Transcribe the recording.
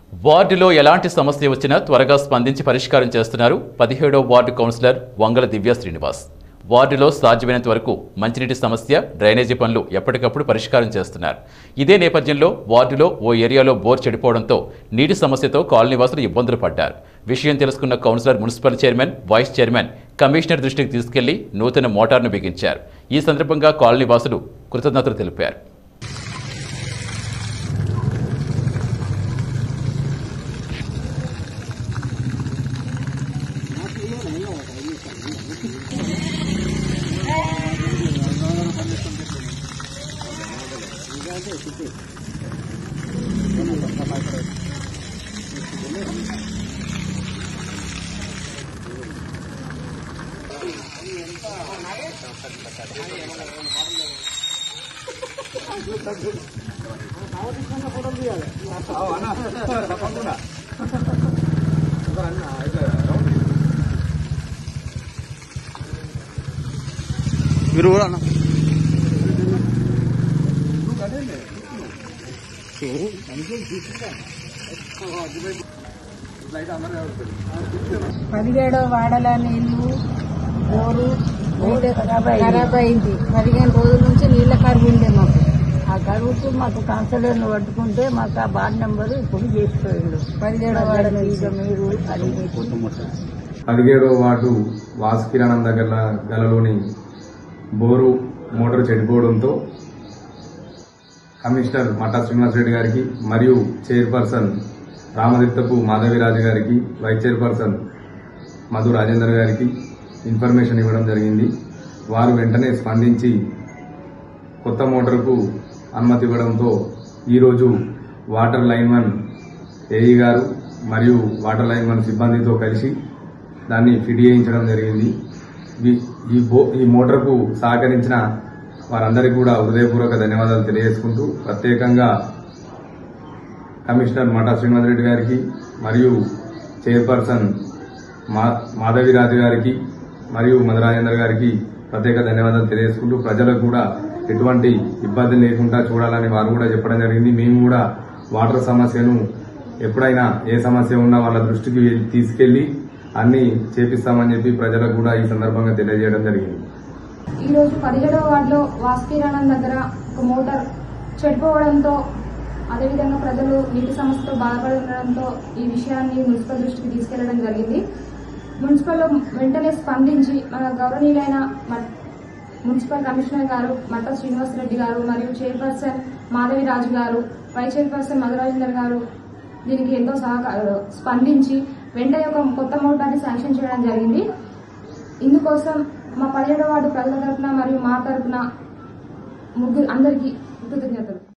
వార్డులో ఎలాంటి సమస్య వచ్చినా త్వరగా స్పందించి పరిష్కారం చేస్తున్నారు పదిహేడో వార్డు కౌన్సిలర్ వంగల దివ్య శ్రీనివాస్ వార్డులో సాధ్యమైనంత వరకు మంచినీటి సమస్య డ్రైనేజీ పనులు ఎప్పటికప్పుడు పరిష్కారం చేస్తున్నారు ఇదే నేపథ్యంలో వార్డులో ఓ ఏరియాలో బోర్ చెడిపోవడంతో నీటి సమస్యతో కాలనీవాసులు ఇబ్బందులు పడ్డారు విషయం తెలుసుకున్న councillor municipal chairman vice chairman commissioner దృష్టికి తీసుకెళ్లి నూతన మోటార్ను బిగించారు ఈ సందర్భంగా కాలనీవాసులు కృతజ్ఞతలు తెలిపారు మీరు కూడా అన్న పదిహేడో వాడల నీళ్లు బోరు బోరు ఖరాబ్ అయింది పదిహేను రోజుల నుంచి నీళ్ళ కరువు ఉండే మాకు ఆ కరువుకు మాకు కౌన్సిలర్ను పట్టుకుంటే మాకు ఆ వార్డు నెంబర్ ఇప్పుడు చేసిపోయిండు పదిహేడో వాడ ఇక మీరు అది మీకు పదిహేడవ వార్డు వాసు కిరాణం దగ్గర గలలోని బోరు మోటార్ చెడిపోవడంతో కమిషనర్ మఠా శ్రీనివాస్ రెడ్డి గారికి మరియు చైర్పర్సన్ రామదిత్తపు మాధవిరాజు గారికి వైస్ చైర్పర్సన్ మధు రాజేందర్ గారికి ఇన్ఫర్మేషన్ ఇవ్వడం జరిగింది వారు వెంటనే స్పందించి కొత్త మోటార్కు అనుమతి ఇవ్వడంతో ఈరోజు వాటర్ లైన్ వన్ ఏఈ గారు మరియు వాటర్ లైన్ వన్ సిబ్బందితో కలిసి దాన్ని ఫిట్ చేయించడం జరిగింది ఈ- ఈ బో ఈ మోటార్కు సహకరించిన వారందరికీ కూడా హృదయపూర్వక ధన్యవాదాలు తెలియజేసుకుంటూ ప్రత్యేకంగా కమిషనర్ మఠా శ్రీనివాస్ రెడ్డి గారికి మరియు చైర్పర్సన్ మా మాధవిరాజు గారికి మరియు మధురాజేందర్ గారికి ప్రత్యేక ధన్యవాదాలు తెలియజేసుకుంటూ ప్రజలకు కూడా ఎటువంటి ఇబ్బంది లేకుండా చూడాలని వారు కూడా చెప్పడం జరిగింది మేము కూడా వాటర్ సమస్యను ఎప్పుడైనా ఏ సమస్య ఉన్నా వాళ్ళ దృష్టికి తీసుకెళ్లి అన్ని చేపిస్తామని చెప్పి ప్రజలకు కూడా ఈ సందర్భంగా తెలియజేయడం జరిగింది ఈ రోజు పదిహేడవ వార్డులో వాస్పీరాణం దగ్గర ఒక మోటార్ చెడిపోవడంతో అదేవిధంగా ప్రజలు నీటి సమస్యతో బాధపడడంతో ఈ విషయాన్ని మున్సిపల్ దృష్టికి తీసుకెళ్లడం జరిగింది మున్సిపల్ వెంటనే స్పందించి మన గౌరవనీయులైన మ- మున్సిపల్ కమిషనర్ గారు మట్ట శ్రీనివాసరెడ్డి గారు మరియు చైర్పర్సన్ మాధవి రాజు గారు వైస్ చైర్పర్సన్ మధురాజేందర్ గారు దీనికి ఎంతో సహకార స్పందించి వెంటనే ఒక కొత్త మోటార్ని శాంక్షన్ చేయడం జరిగింది ఇందుకోసం మా పదిహేడవ వార్డు ప్రజల తరపున మరియు మా తరపున ముగ్గురు అందరికీ కృతజ్ఞతలు